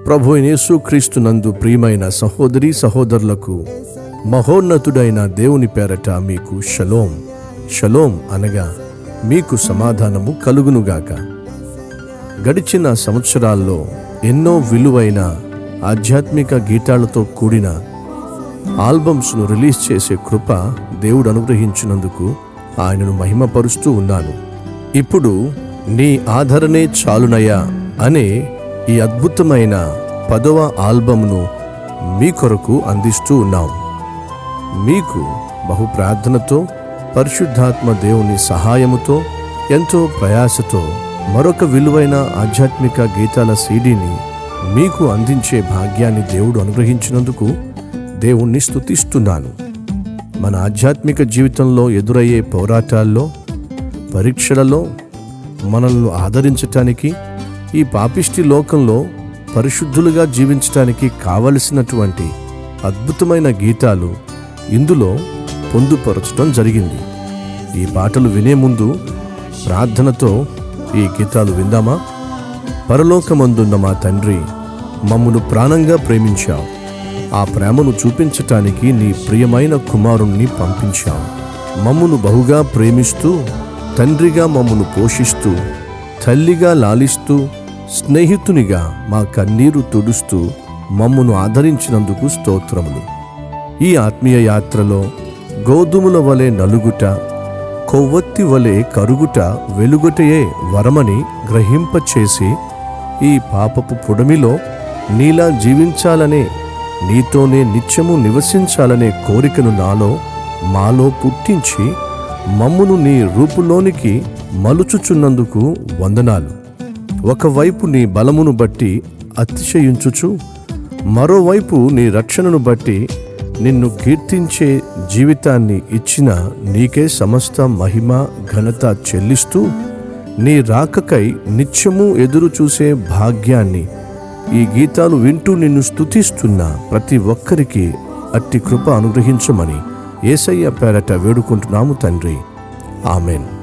ప్రభు యేసు నందు ప్రియమైన సహోదరి సహోదరులకు మహోన్నతుడైన దేవుని పేరట మీకు షలోం షలోం అనగా మీకు సమాధానము కలుగునుగాక గడిచిన సంవత్సరాల్లో ఎన్నో విలువైన ఆధ్యాత్మిక గీతాలతో కూడిన ఆల్బమ్స్ను రిలీజ్ చేసే కృప దేవుడు అనుగ్రహించినందుకు ఆయనను మహిమపరుస్తూ ఉన్నాను ఇప్పుడు నీ ఆదరణే చాలునయ్యా అనే ఈ అద్భుతమైన పదవ ఆల్బమ్ను మీ కొరకు అందిస్తూ ఉన్నాం మీకు బహు ప్రార్థనతో పరిశుద్ధాత్మ దేవుని సహాయముతో ఎంతో ప్రయాసతో మరొక విలువైన ఆధ్యాత్మిక గీతాల సీడీని మీకు అందించే భాగ్యాన్ని దేవుడు అనుగ్రహించినందుకు దేవుణ్ణి స్తుతిస్తున్నాను మన ఆధ్యాత్మిక జీవితంలో ఎదురయ్యే పోరాటాల్లో పరీక్షలలో మనల్ని ఆదరించటానికి ఈ పాపిష్టి లోకంలో పరిశుద్ధులుగా జీవించటానికి కావలసినటువంటి అద్భుతమైన గీతాలు ఇందులో పొందుపరచడం జరిగింది ఈ పాటలు వినే ముందు ప్రార్థనతో ఈ గీతాలు విందామా పరలోకమందున్న మా తండ్రి మమ్మను ప్రాణంగా ప్రేమించావు ఆ ప్రేమను చూపించటానికి నీ ప్రియమైన కుమారుణ్ణి పంపించావు మమ్మును బహుగా ప్రేమిస్తూ తండ్రిగా మమ్మను పోషిస్తూ తల్లిగా లాలిస్తూ స్నేహితునిగా మా కన్నీరు తుడుస్తూ మమ్మును ఆదరించినందుకు స్తోత్రములు ఈ ఆత్మీయ యాత్రలో గోధుమల వలె నలుగుట కొవ్వొత్తి వలె కరుగుట వెలుగుటయే వరమని గ్రహింపచేసి ఈ పాపపు పుడమిలో నీలా జీవించాలనే నీతోనే నిత్యము నివసించాలనే కోరికను నాలో మాలో పుట్టించి మమ్మును నీ రూపులోనికి మలుచుచున్నందుకు వందనాలు ఒకవైపు నీ బలమును బట్టి అతిశయించుచు మరోవైపు నీ రక్షణను బట్టి నిన్ను కీర్తించే జీవితాన్ని ఇచ్చిన నీకే సమస్త మహిమ ఘనత చెల్లిస్తూ నీ రాకకై నిత్యము ఎదురు చూసే భాగ్యాన్ని ఈ గీతాలు వింటూ నిన్ను స్తుతిస్తున్న ప్రతి ఒక్కరికి అట్టి కృప అనుగ్రహించమని ఏసయ్య పేరట వేడుకుంటున్నాము తండ్రి ఆమెన్